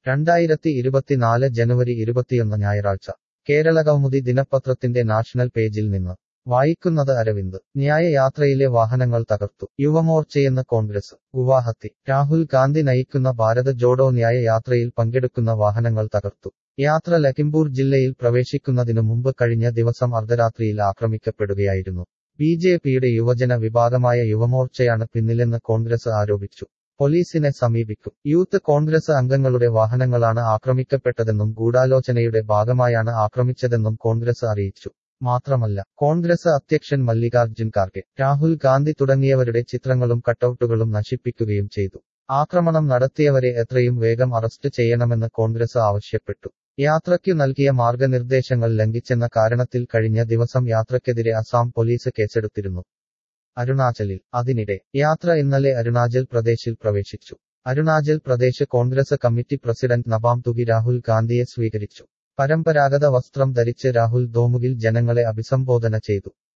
രണ്ടായിരത്തി ഇരുപത്തിനാല് ജനുവരി ഇരുപത്തിയൊന്ന് ഞായറാഴ്ച കേരള കൗമുദി ദിനപത്രത്തിന്റെ നാഷണൽ പേജിൽ നിന്ന് വായിക്കുന്നത് അരവിന്ദ് ന്യായയാത്രയിലെ വാഹനങ്ങൾ തകർത്തു യുവമോർച്ചയെന്ന് കോൺഗ്രസ് ഗുവാഹത്തി രാഹുൽ ഗാന്ധി നയിക്കുന്ന ഭാരത് ജോഡോ ന്യായയാത്രയിൽ പങ്കെടുക്കുന്ന വാഹനങ്ങൾ തകർത്തു യാത്ര ലഖിംപൂർ ജില്ലയിൽ പ്രവേശിക്കുന്നതിനു മുമ്പ് കഴിഞ്ഞ ദിവസം അർദ്ധരാത്രിയിൽ ആക്രമിക്കപ്പെടുകയായിരുന്നു ബി ജെ പിയുടെ യുവജന വിഭാഗമായ യുവമോർച്ചയാണ് പിന്നിലെന്ന് കോൺഗ്രസ് ആരോപിച്ചു പോലീസിനെ സമീപിക്കും യൂത്ത് കോൺഗ്രസ് അംഗങ്ങളുടെ വാഹനങ്ങളാണ് ആക്രമിക്കപ്പെട്ടതെന്നും ഗൂഢാലോചനയുടെ ഭാഗമായാണ് ആക്രമിച്ചതെന്നും കോൺഗ്രസ് അറിയിച്ചു മാത്രമല്ല കോൺഗ്രസ് അധ്യക്ഷൻ മല്ലികാർജുൻ ഖാർഗെ രാഹുൽ ഗാന്ധി തുടങ്ങിയവരുടെ ചിത്രങ്ങളും കട്ടൌട്ടുകളും നശിപ്പിക്കുകയും ചെയ്തു ആക്രമണം നടത്തിയവരെ എത്രയും വേഗം അറസ്റ്റ് ചെയ്യണമെന്ന് കോൺഗ്രസ് ആവശ്യപ്പെട്ടു യാത്രയ്ക്കു നൽകിയ മാർഗനിർദ്ദേശങ്ങൾ ലംഘിച്ചെന്ന കാരണത്തിൽ കഴിഞ്ഞ ദിവസം യാത്രയ്ക്കെതിരെ അസാം പോലീസ് കേസെടുത്തിരുന്നു അരുണാചലിൽ അതിനിടെ യാത്ര ഇന്നലെ അരുണാചൽ പ്രദേശിൽ പ്രവേശിച്ചു Arunachal Pradesh Congress committee president Nabam Tuki Rahul ഗാന്ധിയെ സ്വീകരിച്ചു പരമ്പരാഗത വസ്ത്രം ധരിച്ച് രാഹുൽ ദോമുകിൽ ജനങ്ങളെ അഭിസംബോധന ചെയ്തു